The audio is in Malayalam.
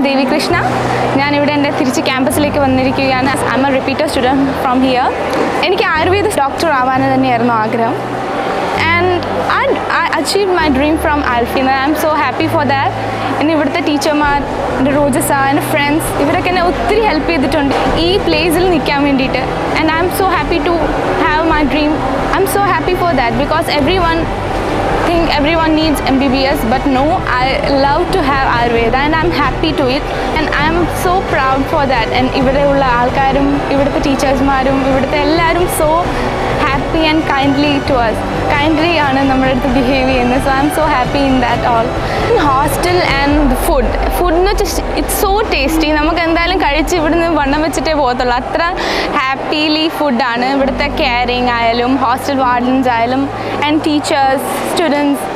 ദേവി കൃഷ്ണ ഞാനിവിടെ എൻ്റെ തിരിച്ച് ക്യാമ്പസിലേക്ക് വന്നിരിക്കുകയാണ് I'm a repeater student from here എനിക്ക് ആയുർവേദ ഡോക്ടർ ആവാൻ തന്നെയായിരുന്നു ആഗ്രഹം and I I achieve my dream from Alfie I am so happy for that എന്നെ ഇവിടുത്തെ ടീച്ചർമാർ എൻ്റെ റോജസ എൻ്റെ ഫ്രണ്ട്സ് ഇവരൊക്കെ എന്നെ ഒത്തിരി ഹെൽപ്പ് ചെയ്തിട്ടുണ്ട് ഈ പ്ലേസിൽ നിൽക്കാൻ വേണ്ടിയിട്ട് and I'm so happy to have my dream I'm so happy for that because everyone think everyone needs MBBS, but no, I love to have Ayurveda and I'm happy to it. And I'm so proud for that. And ഇവിടെയുള്ള ആൾക്കാരും ഇവിടുത്തെ ടീച്ചേഴ്സ്മാരും ഇവിടുത്തെ എല്ലാവരും so happy and kindly to us kindly ആണ് നമ്മുടെ അടുത്ത് ബിഹേവ് ചെയ്യുന്നത് so I'm so happy in that all hostel and food food എന്ന് വെച്ചാൽ ഇറ്റ്സ് സോ ടേസ്റ്റി നമുക്ക് എന്തായാലും കഴിച്ച് ഇവിടുന്ന് വണ്ണം വെച്ചിട്ടേ പോകത്തുള്ളൂ അത്ര ഹാപ്പിലി ഫുഡാണ് ഇവിടുത്തെ കെയറിങ് ആയാലും ഹോസ്റ്റൽ വാർഡൻസ് ആയാലും ആൻഡ് ടീച്ചേഴ്സ് സ്റ്റുഡൻസ്